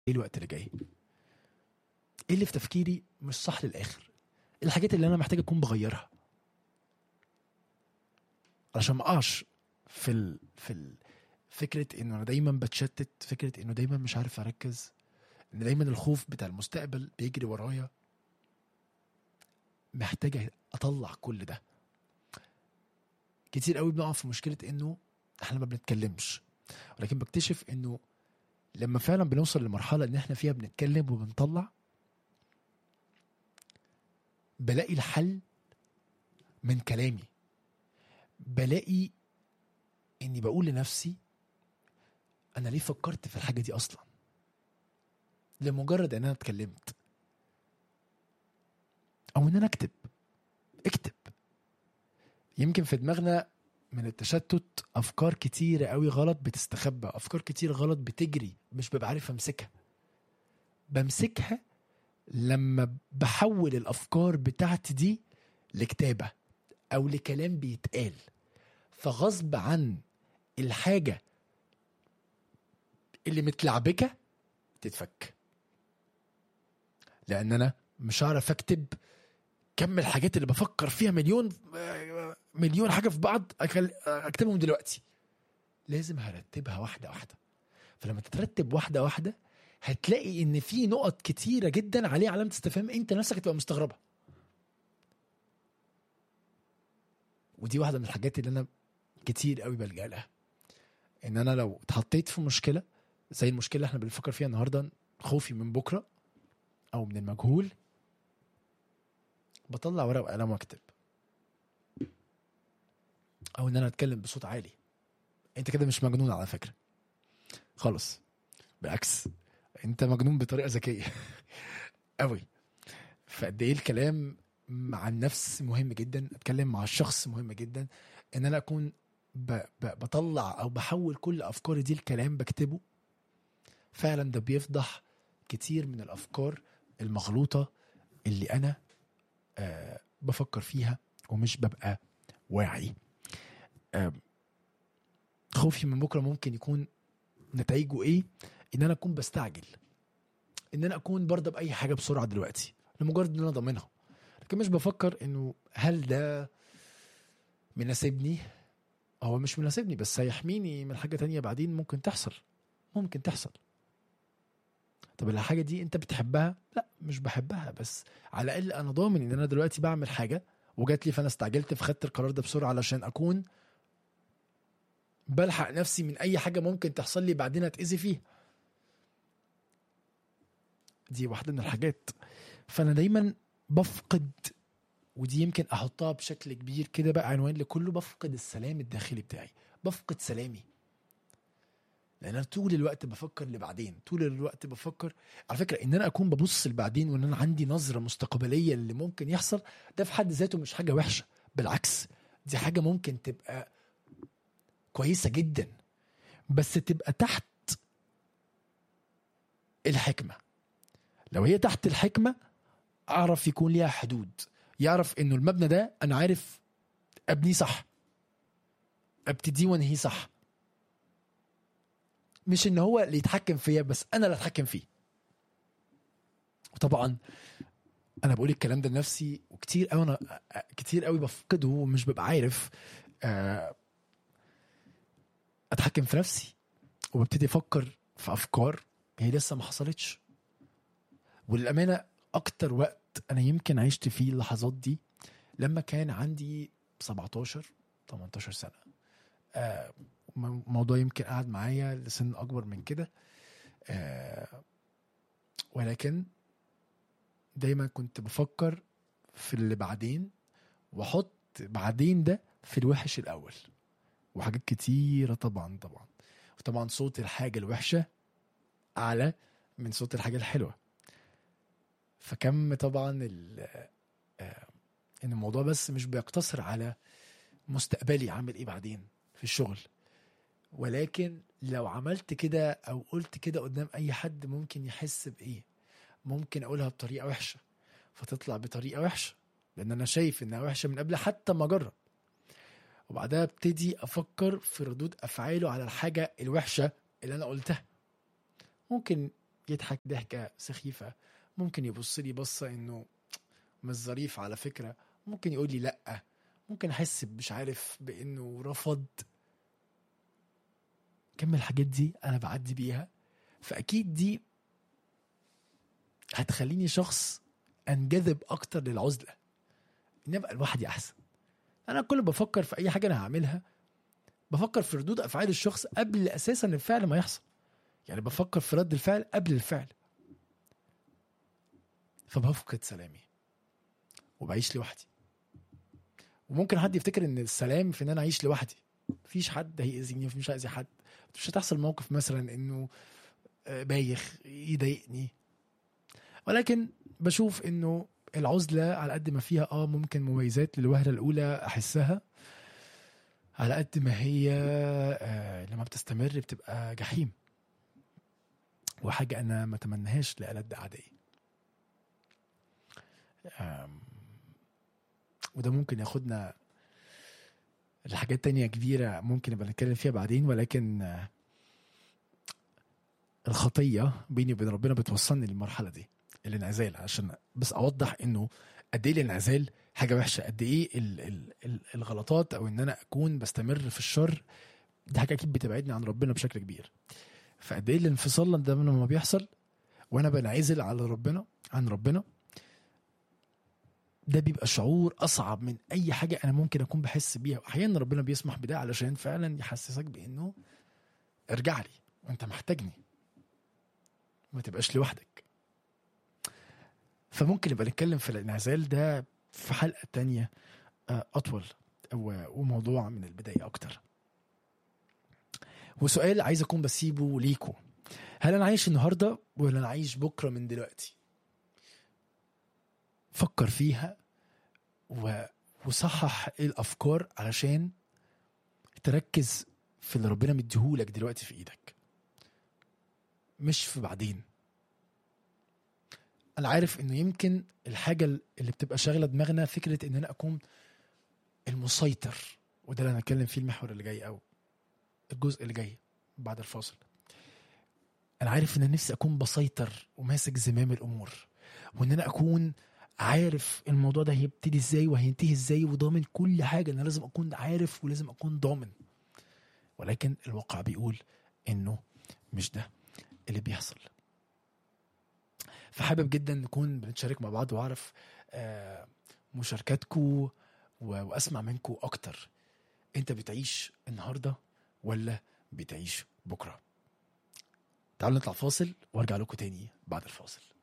ايه الوقت اللي جاي ايه اللي في تفكيري مش صح للاخر ايه الحاجات اللي انا محتاج اكون بغيرها علشان ما اقعش في ال... في ال... فكره انه انا دايما بتشتت فكره انه دايما مش عارف اركز ان دايما الخوف بتاع المستقبل بيجري ورايا محتاج اطلع كل ده كتير قوي بنقع في مشكله انه احنا ما بنتكلمش ولكن بكتشف انه لما فعلا بنوصل لمرحله ان احنا فيها بنتكلم وبنطلع بلاقي الحل من كلامي بلاقي اني بقول لنفسي انا ليه فكرت في الحاجه دي اصلا لمجرد ان انا اتكلمت او ان انا اكتب اكتب يمكن في دماغنا من التشتت افكار كتيره قوي غلط بتستخبى افكار كتير غلط بتجري مش ببقى عارف امسكها بمسكها لما بحول الافكار بتاعتي دي لكتابه او لكلام بيتقال فغصب عن الحاجه اللي متلعبكه تتفك لان انا مش هعرف اكتب كم الحاجات اللي بفكر فيها مليون مليون حاجه في بعض أكل- اكتبهم دلوقتي لازم هرتبها واحده واحده فلما تترتب واحده واحده هتلاقي ان في نقط كتيره جدا عليه علامه استفهام انت نفسك هتبقى مستغربها ودي واحده من الحاجات اللي انا كتير قوي بلجأ لها ان انا لو اتحطيت في مشكله زي المشكله اللي احنا بنفكر فيها النهارده خوفي من بكره او من المجهول بطلع ورقه وقلم واكتب او ان انا اتكلم بصوت عالي انت كده مش مجنون على فكره خالص بالعكس انت مجنون بطريقه ذكيه قوي فقد ايه الكلام مع النفس مهم جدا اتكلم مع الشخص مهم جدا ان انا اكون ب... ب... بطلع او بحول كل افكاري دي الكلام بكتبه فعلا ده بيفضح كتير من الافكار المغلوطه اللي انا آه بفكر فيها ومش ببقى واعي آه خوفي من بكره ممكن يكون نتائجه ايه ان انا اكون بستعجل ان انا اكون برضه باي حاجه بسرعه دلوقتي لمجرد ان انا ضامنها لكن مش بفكر انه هل ده مناسبني هو مش مناسبني بس هيحميني من حاجه تانية بعدين ممكن تحصل ممكن تحصل طب الحاجه دي انت بتحبها لا مش بحبها بس على الاقل انا ضامن ان انا دلوقتي بعمل حاجه وجات لي فانا استعجلت فخدت القرار ده بسرعه علشان اكون بلحق نفسي من اي حاجه ممكن تحصل لي بعدين اتاذي فيها دي واحده من الحاجات فانا دايما بفقد ودي يمكن احطها بشكل كبير كده بقى عنوان لكله بفقد السلام الداخلي بتاعي بفقد سلامي لان انا طول الوقت بفكر لبعدين طول الوقت بفكر على فكره ان انا اكون ببص لبعدين وان انا عندي نظره مستقبليه اللي ممكن يحصل ده في حد ذاته مش حاجه وحشه بالعكس دي حاجه ممكن تبقى كويسه جدا بس تبقى تحت الحكمه لو هي تحت الحكمه اعرف يكون ليها حدود يعرف انه المبنى ده انا عارف ابنيه صح ابتديه وانهيه صح مش ان هو اللي يتحكم فيا بس انا اللي اتحكم فيه وطبعا انا بقول الكلام ده لنفسي وكتير قوي انا كتير قوي بفقده ومش ببقى عارف آه، اتحكم في نفسي وببتدي افكر في افكار هي لسه ما حصلتش وللامانه اكتر وقت انا يمكن عشت فيه اللحظات دي لما كان عندي 17 18 سنه آه م- موضوع يمكن قعد معايا لسن اكبر من كده آه ولكن دايما كنت بفكر في اللي بعدين واحط بعدين ده في الوحش الاول وحاجات كتيره طبعا طبعا وطبعا صوت الحاجه الوحشه اعلى من صوت الحاجه الحلوه فكم طبعا ال- آه، ان الموضوع بس مش بيقتصر على مستقبلي عامل ايه بعدين في الشغل ولكن لو عملت كده او قلت كده قدام اي حد ممكن يحس بايه ممكن اقولها بطريقه وحشه فتطلع بطريقه وحشه لان انا شايف انها وحشه من قبل حتى ما اجرب وبعدها ابتدي افكر في ردود افعاله على الحاجه الوحشه اللي انا قلتها ممكن يضحك ضحكه سخيفه ممكن يبص لي بصه انه مش ظريف على فكره ممكن يقول لي لا ممكن احس مش عارف بانه رفض كم الحاجات دي انا بعدي بيها فاكيد دي هتخليني شخص انجذب اكتر للعزله اني ابقى لوحدي احسن انا كل ما بفكر في اي حاجه انا هعملها بفكر في ردود افعال الشخص قبل اساسا الفعل ما يحصل يعني بفكر في رد الفعل قبل الفعل فبفقد سلامي وبعيش لوحدي وممكن حد يفتكر ان السلام في ان انا اعيش لوحدي مفيش حد هيأذيني مفيش هيأذي حد مش هتحصل موقف مثلا انه آه، بايخ يضايقني ولكن بشوف انه العزلة على قد ما فيها اه ممكن مميزات للوهلة الأولى أحسها على قد ما هي آه لما بتستمر بتبقى جحيم وحاجة أنا ما أتمنهاش لألد أعدائي آم، وده ممكن ياخدنا لحاجات تانية كبيرة ممكن نبقى نتكلم فيها بعدين ولكن آه، الخطية بيني وبين ربنا بتوصلني للمرحلة دي الانعزال عشان بس أوضح إنه قد إيه الانعزال حاجة وحشة قد إيه ال- ال- ال- الغلطات أو إن أنا أكون بستمر في الشر دي حاجة أكيد بتبعدني عن ربنا بشكل كبير فقد إيه الانفصال ده لما بيحصل وأنا بنعزل على ربنا عن ربنا ده بيبقى شعور اصعب من اي حاجه انا ممكن اكون بحس بيها واحيانا ربنا بيسمح بده علشان فعلا يحسسك بانه ارجع لي وانت محتاجني ما تبقاش لوحدك فممكن نبقى نتكلم في الانعزال ده في حلقه تانية آه، اطول و- وموضوع من البدايه اكتر وسؤال عايز اكون بسيبه ليكو هل انا عايش النهارده ولا انا عايش بكره من دلوقتي فكر فيها و... وصحح ايه الافكار علشان تركز في اللي ربنا مديهولك دلوقتي في ايدك مش في بعدين انا عارف انه يمكن الحاجه اللي بتبقى شاغله دماغنا فكره ان انا اكون المسيطر وده اللي هنتكلم فيه المحور اللي جاي او الجزء اللي جاي بعد الفاصل انا عارف ان انا نفسي اكون بسيطر وماسك زمام الامور وان انا اكون عارف الموضوع ده هيبتدي ازاي وهينتهي ازاي وضامن كل حاجه انا لازم اكون عارف ولازم اكون ضامن ولكن الواقع بيقول انه مش ده اللي بيحصل فحابب جدا نكون بنتشارك مع بعض واعرف آه، مشاركاتكم و- واسمع منكم اكتر انت بتعيش النهارده ولا بتعيش بكره تعالوا نطلع فاصل وارجع لكم تاني بعد الفاصل